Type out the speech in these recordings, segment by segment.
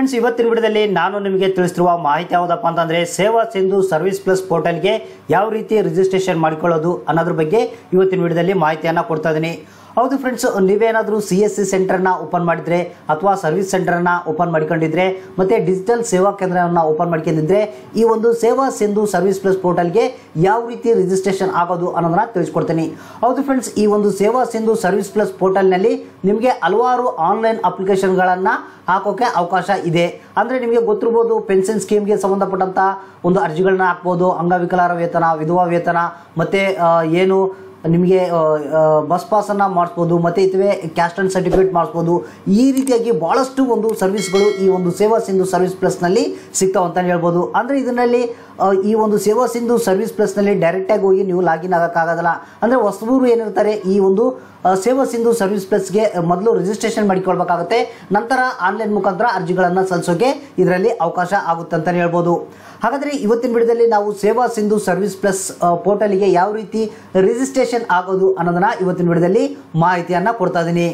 friends ಇವತ್ತಿನ ವಿಡಿಯೋದಲ್ಲಿ ನಾನು ನಿಮಗೆ ತಿಳಿಸಿರುವ ಮಾಹಿತಿ ಯಾವುದಪ್ಪ ಅಂತಂದ್ರೆ ಸೇವಾ ಸಿಂಧು ಸರ್ವಿಸ್ ಪ್ಲಸ್ ಪೋರ್ಟಲ್ಗೆ ಯಾವ ರೀತಿ ರಿಜಿಸ್ಟ್ರೇಷನ್ ಮಾಡಿಕೊಳ್ಳೋದು ಅನ್ನೋದ್ರ ಬಗ್ಗೆ ಇವತ್ತಿನ ವಿಡಿಯೋದಲ್ಲಿ ಮಾಹಿತಿಯನ್ನು ಕೊಡ್ತಾ ಇದ್ದೀನಿ ಹೌದು ಫ್ರೆಂಡ್ಸ್ ನೀವೇನಾದರೂ ಸಿ ಎಸ್ ಸಿ ಸೆಂಟರ್ನ ಓಪನ್ ಮಾಡಿದ್ರೆ ಅಥವಾ ಸರ್ವಿಸ್ ಸೆಂಟರ್ನ ಓಪನ್ ಮಾಡ್ಕೊಂಡಿದ್ರೆ ಮತ್ತೆ ಡಿಜಿಟಲ್ ಸೇವಾ ಕೇಂದ್ರವನ್ನು ಓಪನ್ ಮಾಡ್ಕೊಂಡಿದ್ರೆ ಈ ಒಂದು ಸೇವಾ ಸಿಂಧು ಸರ್ವಿಸ್ ಪ್ಲಸ್ ಪೋರ್ಟಲ್ಗೆ ಯಾವ ರೀತಿ ರಿಜಿಸ್ಟ್ರೇಷನ್ ಆಗೋದು ಅನ್ನೋದನ್ನ ತಿಳಿಸ್ಕೊಡ್ತೀನಿ ಹೌದು ಫ್ರೆಂಡ್ಸ್ ಈ ಒಂದು ಸೇವಾ ಸಿಂಧು ಸರ್ವಿಸ್ ಪ್ಲಸ್ ಪೋರ್ಟಲ್ನಲ್ಲಿ ನಿಮಗೆ ಹಲವಾರು ಆನ್ಲೈನ್ ಅಪ್ಲಿಕೇಶನ್ಗಳನ್ನು ಹಾಕೋಕೆ ಅವಕಾಶ ಇದೆ ಅಂದರೆ ನಿಮಗೆ ಗೊತ್ತಿರ್ಬೋದು ಪೆನ್ಷನ್ ಸ್ಕೀಮ್ಗೆ ಸಂಬಂಧಪಟ್ಟಂಥ ಒಂದು ಅರ್ಜಿಗಳನ್ನ ಹಾಕ್ಬೋದು ಅಂಗವಿಕಲರ ವೇತನ ವಿಧವಾ ವೇತನ ಮತ್ತು ಏನು ನಿಮಗೆ ಬಸ್ ಪಾಸನ್ನು ಮಾಡಿಸ್ಬೋದು ಮತ್ತು ಇತವೆ ಕ್ಯಾಸ್ಟ್ ಆ್ಯಂಡ್ ಸರ್ಟಿಫಿಕೇಟ್ ಮಾಡಿಸ್ಬೋದು ಈ ರೀತಿಯಾಗಿ ಭಾಳಷ್ಟು ಒಂದು ಸರ್ವಿಸ್ಗಳು ಈ ಒಂದು ಸೇವಾ ಸಿಂಧು ಸರ್ವಿಸ್ ಪ್ಲಸ್ನಲ್ಲಿ ಸಿಗ್ತಾವೆ ಅಂತಲೇ ಹೇಳ್ಬೋದು ಅಂದರೆ ಇದರಲ್ಲಿ ಆ, ಈ ಒಂದು ಸೇವಾ ಸಿಂಧು ಸರ್ವಿಸ್ ಪ್ಲಸ್ನಲ್ಲಿ ಡೈರೆಕ್ಟಾಗಿ ಹೋಗಿ ನೀವು ಲಾಗಿನ್ ಆಗೋಕ್ಕಾಗೋದಿಲ್ಲ ಅಂದರೆ ಹೊಸಬರು ಏನಿರ್ತಾರೆ ಈ ಒಂದು ಆ, ಸೇವಾ ಸಿಂಧು ಸರ್ವಿಸ್ ಪ್ಲಸ್ಗೆ ಮೊದಲು ರಿಜಿಸ್ಟ್ರೇಷನ್ ಮಾಡಿಕೊಳ್ಬೇಕಾಗುತ್ತೆ ನಂತರ ಆನ್ಲೈನ್ ಮುಖಾಂತರ ಅರ್ಜಿಗಳನ್ನು ಸಲ್ಲಿಸೋಕೆ ಇದರಲ್ಲಿ ಅವಕಾಶ ಆಗುತ್ತೆ ಅಂತಲೇ ಹೇಳ್ಬೋದು ಹಾಗಾದರೆ ಇವತ್ತಿನ ವಿಡಿಯೋದಲ್ಲಿ ನಾವು ಸೇವಾ ಸಿಂಧು ಸರ್ವಿಸ್ ಪ್ಲಸ್ ಪೋರ್ಟಲಿಗೆ ಯಾವ ರೀತಿ ರಿಜಿಸ್ಟ್ರೇಷನ್ ಆಗೋದು ಅನ್ನೋದನ್ನ ಇವತ್ತಿನ ವಿಡಿಯೋದಲ್ಲಿ ಮಾಹಿತಿಯನ್ನು ಕೊಡ್ತಾ ಇದ್ದೀನಿ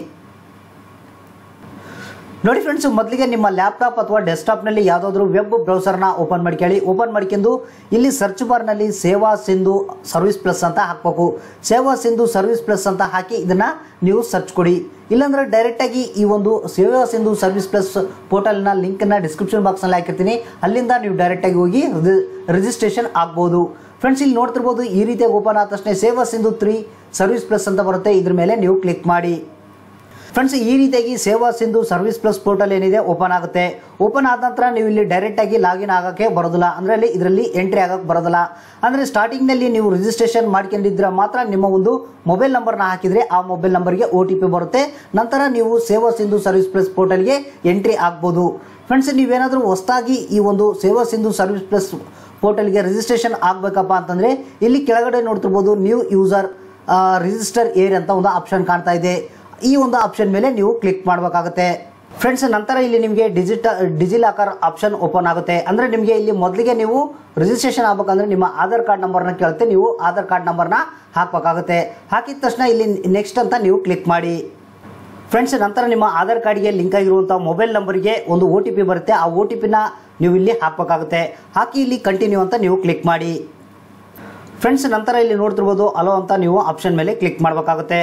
ನೋಡಿ ಫ್ರೆಂಡ್ಸ್ ಮೊದಲಿಗೆ ನಿಮ್ಮ ಲ್ಯಾಪ್ಟಾಪ್ ಅಥವಾ ಡೆಸ್ಕ್ಟಾಪ್ನಲ್ಲಿ ಯಾವುದಾದ್ರೂ ವೆಬ್ ಬ್ರೌಸರ್ನ ಓಪನ್ ಮಾಡ್ಕೊಳ್ಳಿ ಓಪನ್ ಮಾಡ್ಕೊಂಡು ಇಲ್ಲಿ ಸರ್ಚ್ ಬಾರ್ನಲ್ಲಿ ಸೇವಾ ಸಿಂಧು ಸರ್ವಿಸ್ ಪ್ಲಸ್ ಅಂತ ಹಾಕಬೇಕು ಸೇವಾ ಸಿಂಧು ಸರ್ವಿಸ್ ಪ್ಲಸ್ ಅಂತ ಹಾಕಿ ಇದನ್ನು ನೀವು ಸರ್ಚ್ ಕೊಡಿ ಇಲ್ಲಾಂದ್ರೆ ಡೈರೆಕ್ಟಾಗಿ ಈ ಒಂದು ಸೇವಾ ಸಿಂಧು ಸರ್ವಿಸ್ ಪ್ಲಸ್ ಪೋರ್ಟಲ್ನ ಲಿಂಕನ್ನು ಡಿಸ್ಕ್ರಿಪ್ಷನ್ ಬಾಕ್ಸ್ನಲ್ಲಿ ಹಾಕಿರ್ತೀನಿ ಅಲ್ಲಿಂದ ನೀವು ಡೈರೆಕ್ಟಾಗಿ ಹೋಗಿ ರಿಜಿಸ್ಟ್ರೇಷನ್ ಆಗ್ಬೋದು ಫ್ರೆಂಡ್ಸ್ ಇಲ್ಲಿ ನೋಡ್ತಿರ್ಬೋದು ಈ ರೀತಿಯಾಗಿ ಓಪನ್ ಆದ ತಕ್ಷಣ ಸೇವಾ ಸಿಂಧು ತ್ರೀ ಸರ್ವಿಸ್ ಪ್ಲಸ್ ಅಂತ ಬರುತ್ತೆ ಇದ್ರ ಮೇಲೆ ನೀವು ಕ್ಲಿಕ್ ಮಾಡಿ ಫ್ರೆಂಡ್ಸ್ ಈ ರೀತಿಯಾಗಿ Seva Sindhu service plus portal ಏನಿದೆ ಓಪನ್ ಆಗುತ್ತೆ ಓಪನ್ ಆದ ನಂತರ ನೀವು ಇಲ್ಲಿ ಡೈರೆಕ್ಟಾಗಿ ಲಾಗಿನ್ ಆಗೋಕ್ಕೆ ಬರೋದಿಲ್ಲ ಅಂದರೆ ಅಲ್ಲಿ ಇದರಲ್ಲಿ ಎಂಟ್ರಿ ಆಗೋಕ್ಕೆ ಬರೋದಿಲ್ಲ ಅಂದರೆ ಸ್ಟಾರ್ಟಿಂಗ್ನಲ್ಲಿ ನೀವು ರಿಜಿಸ್ಟ್ರೇಷನ್ ಮಾಡ್ಕೊಂಡಿದ್ರೆ ಮಾತ್ರ ನಿಮ್ಮ ಒಂದು ಮೊಬೈಲ್ ನಂಬರ್ನ ಹಾಕಿದರೆ ಆ ಮೊಬೈಲ್ ನಂಬರ್ಗೆ ಒ ಟಿ ಪಿ ಬರುತ್ತೆ ನಂತರ ನೀವು ಸೇವಾ ಸಿಂಧು ಸರ್ವಿಸ್ ಪ್ಲಸ್ ಪೋರ್ಟಲ್ಗೆ ಎಂಟ್ರಿ ಆಗ್ಬೋದು ಫ್ರೆಂಡ್ಸ್ ನೀವೇನಾದರೂ ಹೊಸದಾಗಿ ಈ ಒಂದು ಸೇವಾ ಸಿಂಧು ಸರ್ವಿಸ್ ಪ್ಲಸ್ ಪೋರ್ಟಲ್ಗೆ ರಿಜಿಸ್ಟ್ರೇಷನ್ ಆಗಬೇಕಪ್ಪ ಅಂತಂದರೆ ಇಲ್ಲಿ ಕೆಳಗಡೆ ನೋಡ್ತಿರ್ಬೋದು ನ್ಯೂ ಯೂಸರ್ ರಿಜಿಸ್ಟರ್ ಏರ್ ಅಂತ ಒಂದು ಆಪ್ಷನ್ ಕಾಣ್ತಾ ಇದೆ ಈ ಒಂದು ಆಪ್ಷನ್ ಮೇಲೆ ನೀವು ಕ್ಲಿಕ್ ಮಾಡಬೇಕಾಗುತ್ತೆ ಫ್ರೆಂಡ್ಸ್ ನಂತರ ಇಲ್ಲಿ ನಿಮಗೆ ಡಿಜಿಟಲ್ ಡಿಜಿಲಾಕರ್ ಆಪ್ಷನ್ ಓಪನ್ ಆಗುತ್ತೆ ಅಂದರೆ ನಿಮಗೆ ಇಲ್ಲಿ ಮೊದಲಿಗೆ ನೀವು ರಿಜಿಸ್ಟ್ರೇಷನ್ ಆಗಬೇಕಂದ್ರೆ ನಿಮ್ಮ ಆಧಾರ್ ಕಾರ್ಡ್ ನಂಬರ್ನ ಕೇಳುತ್ತೆ ನೀವು ಆಧಾರ್ ಕಾರ್ಡ್ ನಂಬರ್ನ ಹಾಕಬೇಕಾಗುತ್ತೆ ಹಾಕಿದ ತಕ್ಷಣ ಇಲ್ಲಿ ನೆಕ್ಸ್ಟ್ ಅಂತ ನೀವು ಕ್ಲಿಕ್ ಮಾಡಿ ಫ್ರೆಂಡ್ಸ್ ನಂತರ ನಿಮ್ಮ ಆಧಾರ್ ಕಾರ್ಡ್ಗೆ ಲಿಂಕ್ ಆಗಿರುವಂಥ ಮೊಬೈಲ್ ನಂಬರ್ಗೆ ಒಂದು ಒ ಟಿ ಪಿ ಬರುತ್ತೆ ಆ ಒ ಟಿ ಪಿನ ನೀವು ಇಲ್ಲಿ ಹಾಕಬೇಕಾಗುತ್ತೆ ಹಾಕಿ ಇಲ್ಲಿ ಕಂಟಿನ್ಯೂ ಅಂತ ನೀವು ಕ್ಲಿಕ್ ಮಾಡಿ ಫ್ರೆಂಡ್ಸ್ ನಂತರ ಇಲ್ಲಿ ನೋಡ್ತಿರ್ಬೋದು ಅಲೋ ಅಂತ ನೀವು ಆಪ್ಷನ್ ಮೇಲೆ ಕ್ಲಿಕ್ ಮಾಡಬೇಕಾಗುತ್ತೆ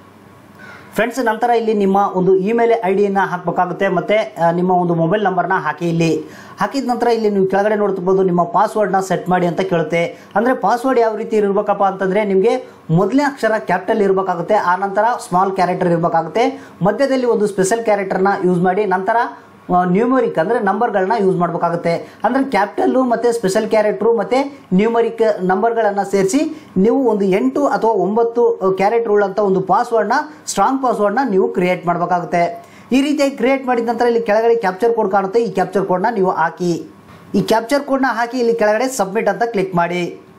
ಫ್ರೆಂಡ್ಸ್ ನಂತರ ಇಲ್ಲಿ ನಿಮ್ಮ ಒಂದು ಇಮೇಲ್ ಐ ಡಿಯನ್ನು ಹಾಕಬೇಕಾಗುತ್ತೆ ಮತ್ತು ಆ, ನಿಮ್ಮ ಒಂದು ಮೊಬೈಲ್ ನಂಬರ್ನ ಹಾಕಿ ಇಲ್ಲಿ ಹಾಕಿದ ನಂತರ ಇಲ್ಲಿ ನೀವು ಕೆಳಗಡೆ ನೋಡ್ತಿರ್ಬೋದು ನಿಮ್ಮ ಪಾಸ್ವರ್ಡ್ನ ಸೆಟ್ ಮಾಡಿ ಅಂತ ಕೇಳುತ್ತೆ ಅಂದರೆ ಪಾಸ್ವರ್ಡ್ ಯಾವ ರೀತಿ ಇರಬೇಕಪ್ಪ ಅಂತಂದರೆ ನಿಮಗೆ ಮೊದಲನೇ ಅಕ್ಷರ ಕ್ಯಾಪಿಟಲ್ ಇರಬೇಕಾಗುತ್ತೆ ಆ ನಂತರ ಸ್ಮಾಲ್ ಕ್ಯಾರೆಕ್ಟರ್ ಇರಬೇಕಾಗುತ್ತೆ ಮಧ್ಯದಲ್ಲಿ ಒಂದು ಸ್ಪೆಷಲ್ ಕ್ಯಾರೆಕ್ಟರ್ನ ಯೂಸ್ ಮಾಡಿ ನಂತರ ನ್ಯೂಮರಿಕ್ ಅಂದರೆ ನಂಬರ್ಗಳನ್ನ ಯೂಸ್ ಮಾಡಬೇಕಾಗುತ್ತೆ ಅಂದರೆ ಕ್ಯಾಪಿಟಲ್ಲು ಮತ್ತು ಸ್ಪೆಷಲ್ ಕ್ಯಾರೆಕ್ಟ್ರು ಮತ್ತು ನ್ಯೂಮರಿಕ್ ನಂಬರ್ಗಳನ್ನು ಸೇರಿಸಿ ನೀವು ಒಂದು ಎಂಟು ಅಥವಾ ಒಂಬತ್ತು ಕ್ಯಾರೆಕ್ಟರ್ ಉಳ್ಳಂಥ ಒಂದು ಪಾಸ್ವರ್ಡ್ನ ಸ್ಟ್ರಾಂಗ್ ಪಾಸ್ವರ್ಡ್ನ ನೀವು ಕ್ರಿಯೇಟ್ ಮಾಡಬೇಕಾಗುತ್ತೆ ಈ ರೀತಿಯಾಗಿ ಕ್ರಿಯೇಟ್ ಮಾಡಿದ ನಂತರ ಇಲ್ಲಿ ಕೆಳಗಡೆ ಕ್ಯಾಪ್ಚರ್ ಕೋಡ್ ಕಾಣುತ್ತೆ ಈ ಕ್ಯಾಪ್ಚರ್ ಕೋಡ್ನ ನೀವು ಹಾಕಿ ಈ ಕ್ಯಾಪ್ಚರ್ ಕೋಡ್ನ ಹಾಕಿ ಇಲ್ಲಿ ಕೆಳಗಡೆ ಸಬ್ಮಿಟ್ ಅಂತ ಕ್ಲಿಕ್ ಮಾಡಿ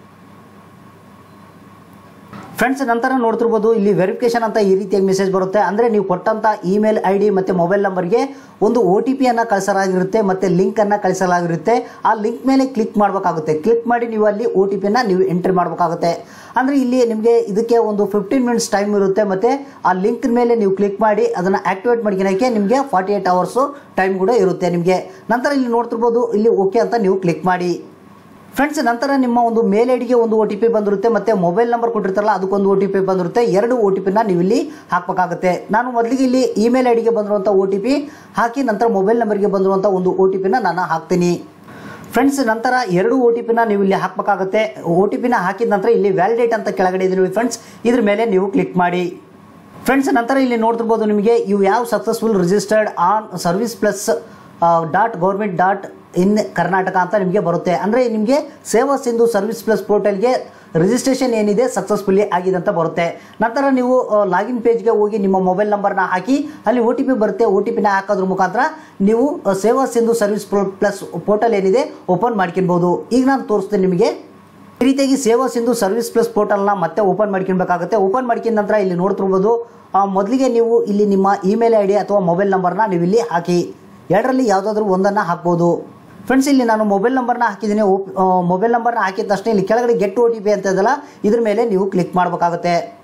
ಫ್ರೆಂಡ್ಸ್ ನಂತರ ನೋಡ್ತಿರ್ಬೋದು ಇಲ್ಲಿ ವೆರಿಫಿಕೇಶನ್ ಅಂತ ಈ ರೀತಿಯಾಗಿ ಮೆಸೇಜ್ ಬರುತ್ತೆ ಅಂದರೆ ನೀವು ಕೊಟ್ಟಂಥ ಇಮೇಲ್ ಐ ಡಿ ಮತ್ತು ಮೊಬೈಲ್ ನಂಬರ್ಗೆ ಒಂದು ಒ ಟಿ ಪಿಯನ್ನು ಕಳಿಸಲಾಗಿರುತ್ತೆ ಮತ್ತು ಲಿಂಕನ್ನು ಕಳಿಸಲಾಗಿರುತ್ತೆ ಆ ಲಿಂಕ್ ಮೇಲೆ ಕ್ಲಿಕ್ ಮಾಡಬೇಕಾಗುತ್ತೆ ಕ್ಲಿಕ್ ಮಾಡಿ ನೀವು ಅಲ್ಲಿ ಒ ಟಿ ಪಿನ ನೀವು ಎಂಟ್ರಿ ಮಾಡಬೇಕಾಗುತ್ತೆ ಅಂದರೆ ಇಲ್ಲಿ ನಿಮಗೆ ಇದಕ್ಕೆ ಒಂದು ಫಿಫ್ಟೀನ್ ಮಿನಿಟ್ಸ್ ಟೈಮ್ ಇರುತ್ತೆ ಮತ್ತು ಆ ಲಿಂಕ್ ಮೇಲೆ ನೀವು ಕ್ಲಿಕ್ ಮಾಡಿ ಅದನ್ನು ಆ್ಯಕ್ಟಿವೇಟ್ ಮಾಡ್ಕೊಳಕ್ಕೆ ನಿಮಗೆ ಫಾರ್ಟಿ ಏಯ್ಟ್ ಅವರ್ಸು ಟೈಮ್ ಕೂಡ ಇರುತ್ತೆ ನಿಮಗೆ ನಂತರ ಇಲ್ಲಿ ನೋಡ್ತಿರ್ಬೋದು ಇಲ್ಲಿ ಓಕೆ ಅಂತ ನೀವು ಕ್ಲಿಕ್ ಮಾಡಿ ಫ್ರೆಂಡ್ಸ್ ನಂತರ ನಿಮ್ಮ ಒಂದು ಮೇಲ್ ಐಡಿಗೆ ಒಂದು ಒ ಟಿ ಪಿ ಬಂದಿರುತ್ತೆ ಮತ್ತು ಮೊಬೈಲ್ ನಂಬರ್ ಕೊಟ್ಟಿರ್ತಾರಲ್ಲ ಅದಕ್ಕೊಂದು ಒ ಟಿ ಪಿ ಬಂದಿರುತ್ತೆ ಎರಡು ಒ ಟಿ ಪಿನ ನೀವು ಇಲ್ಲಿ ಹಾಕಬೇಕಾಗುತ್ತೆ ನಾನು ಮೊದಲಿಗೆ ಇಲ್ಲಿ ಇಮೇಲ್ ಐಡಿಗೆ ಬಂದಿರುವಂಥ ಒ ಟಿ ಪಿ ಹಾಕಿ ನಂತರ ಮೊಬೈಲ್ ನಂಬರ್ಗೆ ಬಂದಿರುವಂಥ ಒಂದು ಒ ಟಿ ಪಿನ ನಾನು ಹಾಕ್ತೀನಿ ಫ್ರೆಂಡ್ಸ್ ನಂತರ ಎರಡು ಒ ಟಿ ಪಿನ ನೀವು ಇಲ್ಲಿ ಹಾಕಬೇಕಾಗುತ್ತೆ ಒ ಟಿ ಪಿನ ಹಾಕಿದ ನಂತರ ಇಲ್ಲಿ ವ್ಯಾಲಿಡೇಟ್ ಅಂತ ಕೆಳಗಡೆ ಇದೆ ನೋಡಿ ಫ್ರೆಂಡ್ಸ್ ಇದ್ರ ಮೇಲೆ ನೀವು ಕ್ಲಿಕ್ ಮಾಡಿ ಫ್ರೆಂಡ್ಸ್ ನಂತರ ಇಲ್ಲಿ ನೋಡ್ತಿರ್ಬೋದು ನಿಮಗೆ ಇವು ಯಾವ successful registered on service plus dot government dot in Karnataka ಅಂತ ನಿಮಗೆ ಬರುತ್ತೆ ಅಂದರೆ ನಿಮಗೆ ಸೇವಾ ಸಿಂಧು ಸರ್ವಿಸ್ ಪ್ಲಸ್ ಪೋರ್ಟಲ್ಗೆ ರಿಜಿಸ್ಟ್ರೇಷನ್ ಏನಿದೆ ಸಕ್ಸಸ್ಫುಲಿ ಆಗಿದೆ ಅಂತ ಬರುತ್ತೆ ನಂತರ ನೀವು ಲಾಗಿನ್ ಪೇಜ್ಗೆ ಹೋಗಿ ನಿಮ್ಮ ಮೊಬೈಲ್ ನಂಬರ್ನ ಹಾಕಿ ಅಲ್ಲಿ ಒ ಟಿ ಪಿ ಬರುತ್ತೆ ಒ ಟಿ ಪಿನ ಹಾಕೋದ್ರ ಮುಖಾಂತರ ನೀವು ಆ, Seva Sindhu service plus portal ಏನಿದೆ ಓಪನ್ ಮಾಡ್ಕೊಬೋದು ಈಗ ನಾನು ತೋರಿಸ್ತೀನಿ ನಿಮಗೆ ಈ ರೀತಿಯಾಗಿ ಸೇವಾ ಸಿಂಧು ಸರ್ವಿಸ್ ಪ್ಲಸ್ ಪೋರ್ಟಲ್ನ ಮತ್ತೆ ಓಪನ್ ಮಾಡ್ಕೊಳ್ಬೇಕಾಗುತ್ತೆ ಓಪನ್ ಮಾಡ್ಕೊಂಡ ನಂತರ ಇಲ್ಲಿ ನೋಡ್ತಿರ್ಬೋದು ಆ, ಮೊದಲಿಗೆ ನೀವು ಇಲ್ಲಿ ನಿಮ್ಮ ಇಮೇಲ್ ಐ ಡಿ ಅಥವಾ ಮೊಬೈಲ್ ನಂಬರ್ನ ನೀವು ಇಲ್ಲಿ ಹಾಕಿ ಎರಡರಲ್ಲಿ ಯಾವುದಾದ್ರೂ ಒಂದನ್ನು ಹಾಕ್ಬೋದು ಫ್ರೆಂಡ್ಸ್ ಇಲ್ಲಿ ನಾನು ಮೊಬೈಲ್ ನಂಬರ್ನ ಹಾಕಿದ್ದೀನಿ ಮೊಬೈಲ್ ನಂಬರ್ನ ಹಾಕಿದ ತಕ್ಷಣ ಇಲ್ಲಿ ಕೆಳಗಡೆ ಗೆಟ್ ಒ ಟಿ ಪಿ ಅಂತ ಇದಲ್ಲ ಇದ್ರ ಮೇಲೆ ನೀವು ಕ್ಲಿಕ್ ಮಾಡಬೇಕಾಗುತ್ತೆ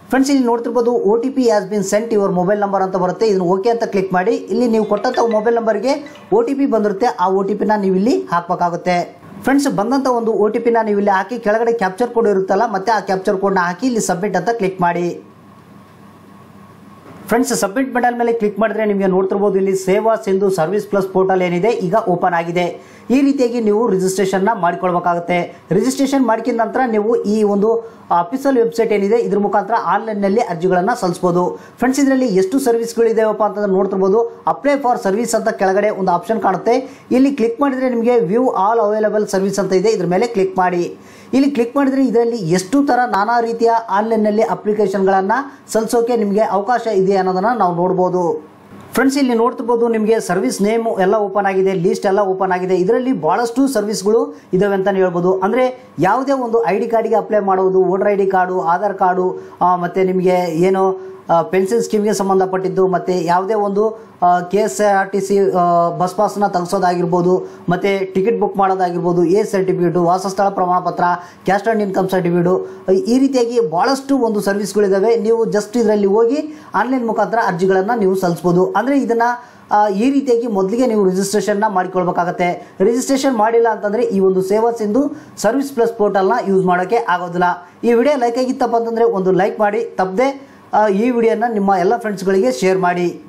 ಫ್ರೆಂಡ್ಸ್ ಇಲ್ಲಿ ನೋಡ್ತಿರ್ಬೋದು O T P has been sent your mobile number ಅಂತ ಬರುತ್ತೆ ಇದನ್ನು ಓಕೆ ಅಂತ ಕ್ಲಿಕ್ ಮಾಡಿ ಇಲ್ಲಿ ನೀವು ಕೊಟ್ಟಂಥ ಮೊಬೈಲ್ ನಂಬರ್ಗೆ ಒ ಟಿ ಪಿ ಬಂದಿರುತ್ತೆ ಆ ಒ ಟಿ ಪಿನ ನೀವು ಇಲ್ಲಿ ಹಾಕಬೇಕಾಗುತ್ತೆ ಫ್ರೆಂಡ್ಸ್ ಬಂದಂಥ ಒಂದು ಒ ಟಿ ಪಿನ ನೀವು ಇಲ್ಲಿ ಹಾಕಿ ಕೆಳಗಡೆ ಕ್ಯಾಪ್ಚರ್ ಕೋಡ್ ಇರುತ್ತಲ್ಲ ಮತ್ತೆ ಆ ಕ್ಯಾಪ್ಚರ್ ಕೋಡ್ನ ಹಾಕಿ ಇಲ್ಲಿ ಸಬ್ಮಿಟ್ ಅಂತ ಕ್ಲಿಕ್ ಮಾಡಿ ಫ್ರೆಂಡ್ಸ್ ಸಬ್ಮಿಟ್ ಬಟನ್ ಮೇಲೆ ಕ್ಲಿಕ್ ಮಾಡಿದ್ರೆ ನಿಮಗೆ ನೋಡ್ತಿರ್ಬೋದು ಇಲ್ಲಿ ಸೇವಾ ಸಿಂಧು ಸರ್ವಿಸ್ ಪ್ಲಸ್ ಪೋರ್ಟಲ್ ಏನಿದೆ ಈಗ ಓಪನ್ ಆಗಿದೆ ಈ ರೀತಿಯಾಗಿ ನೀವು ರಿಜಿಸ್ಟ್ರೇಷನ್ನ ಮಾಡಿಕೊಳ್ಬೇಕಾಗುತ್ತೆ ರಿಜಿಸ್ಟ್ರೇಷನ್ ಮಾಡ್ಕಿದ ನಂತರ ನೀವು ಈ ಒಂದು ಅಫಿಷಿಯಲ್ ವೆಬ್ಸೈಟ್ ಏನಿದೆ ಇದ್ರ ಮುಖಾಂತರ ಆನ್ಲೈನ್ನಲ್ಲಿ ಅರ್ಜಿಗಳನ್ನು ಸಲ್ಲಿಸ್ಬೋದು ಫ್ರೆಂಡ್ಸ್ ಇದರಲ್ಲಿ ಎಷ್ಟು ಸರ್ವಿಸ್ಗಳಿದಾವಪ್ಪ ಅಂತಂದ್ರೆ ನೋಡ್ತಿರ್ಬೋದು ಅಪ್ಲೈ ಫಾರ್ ಸರ್ವಿಸ್ ಅಂತ ಕೆಳಗಡೆ ಒಂದು ಆಪ್ಷನ್ ಕಾಣುತ್ತೆ ಇಲ್ಲಿ ಕ್ಲಿಕ್ ಮಾಡಿದರೆ ನಿಮಗೆ ವ್ಯೂ ಆಲ್ ಅವೈಲಬಲ್ ಸರ್ವಿಸ್ ಅಂತ ಇದೆ ಇದ್ರ ಮೇಲೆ ಕ್ಲಿಕ್ ಮಾಡಿ ಇಲ್ಲಿ ಕ್ಲಿಕ್ ಮಾಡಿದರೆ ಇದರಲ್ಲಿ ಎಷ್ಟು ಥರ ನಾನಾ ರೀತಿಯ ಆನ್ಲೈನ್ನಲ್ಲಿ ಅಪ್ಲಿಕೇಶನ್ಗಳನ್ನು ಸಲ್ಲಿಸೋಕೆ ನಿಮಗೆ ಅವಕಾಶ ಇದೆ ಅನ್ನೋದನ್ನು ನಾವು ನೋಡ್ಬೋದು ಫ್ರೆಂಡ್ಸ್ ಇಲ್ಲಿ ನೋಡ್ತಿರ್ಬೋದು ನಿಮಗೆ ಸರ್ವಿಸ್ ನೇಮ್ ಎಲ್ಲ ಓಪನ್ ಆಗಿದೆ ಲಿಸ್ಟ್ ಎಲ್ಲ ಓಪನ್ ಆಗಿದೆ ಇದರಲ್ಲಿ ಭಾಳಷ್ಟು ಸರ್ವಿಸ್ಗಳು ಇದಾವೆ ಅಂತಲೇ ಹೇಳ್ಬೋದು ಅಂದರೆ ಯಾವುದೇ ಒಂದು ಐ ಡಿ ಕಾರ್ಡಿಗೆ ಅಪ್ಲೈ ಮಾಡೋದು voter I D card Aadhaar card ಮತ್ತು ನಿಮಗೆ ಏನು ಪೆನ್ಷನ್ ಸ್ಕೀಮ್ಗೆ ಸಂಬಂಧಪಟ್ಟಿದ್ದು ಮತ್ತು ಯಾವುದೇ ಒಂದು K S R T C bus ಪಾಸ್ನ ತೆಗೆಸೋದಾಗಿರ್ಬೋದು ಮತ್ತು ಟಿಕೆಟ್ ಬುಕ್ ಮಾಡೋದಾಗಿರ್ಬೋದು ಎ ಸರ್ಟಿಫಿಕೇಟು ವಾಸಸ್ಥಳ ಪ್ರಮಾಣ ಪತ್ರ ಕ್ಯಾಸ್ಟ್ ಆ್ಯಂಡ್ ಇನ್ಕಮ್ ಸರ್ಟಿಫಿಕೇಟು ಈ ರೀತಿಯಾಗಿ ಭಾಳಷ್ಟು ಒಂದು ಸರ್ವಿಸ್ಗಳಿದ್ದಾವೆ ನೀವು ಜಸ್ಟ್ ಇದರಲ್ಲಿ ಹೋಗಿ ಆನ್ಲೈನ್ ಮುಖಾಂತರ ಅರ್ಜಿಗಳನ್ನು ನೀವು ಸಲ್ಲಿಸ್ಬೋದು ಅಂದರೆ ಇದನ್ನು ಈ ರೀತಿಯಾಗಿ ಮೊದಲಿಗೆ ನೀವು ರಿಜಿಸ್ಟ್ರೇಷನ್ನ ಮಾಡಿಕೊಳ್ಬೇಕಾಗತ್ತೆ ರಿಜಿಸ್ಟ್ರೇಷನ್ ಮಾಡಿಲ್ಲ ಅಂತಂದರೆ ಈ ಒಂದು ಸೇವಾ ಸಿಂಧು ಸರ್ವಿಸ್ ಪ್ಲಸ್ ಪೋರ್ಟಲ್ನ ಯೂಸ್ ಮಾಡೋಕ್ಕೆ ಆಗೋದಿಲ್ಲ ಈ ವಿಡಿಯೋ ಲೈಕ್ ಆಗಿತ್ತಪ್ಪ ಅಂತಂದರೆ ಒಂದು ಲೈಕ್ ಮಾಡಿ ತಪ್ಪದೆ ಈ ವಿಡಿಯೋನ ನಿಮ್ಮ ಎಲ್ಲ ಫ್ರೆಂಡ್ಸ್ಗಳಿಗೆ ಶೇರ್ ಮಾಡಿ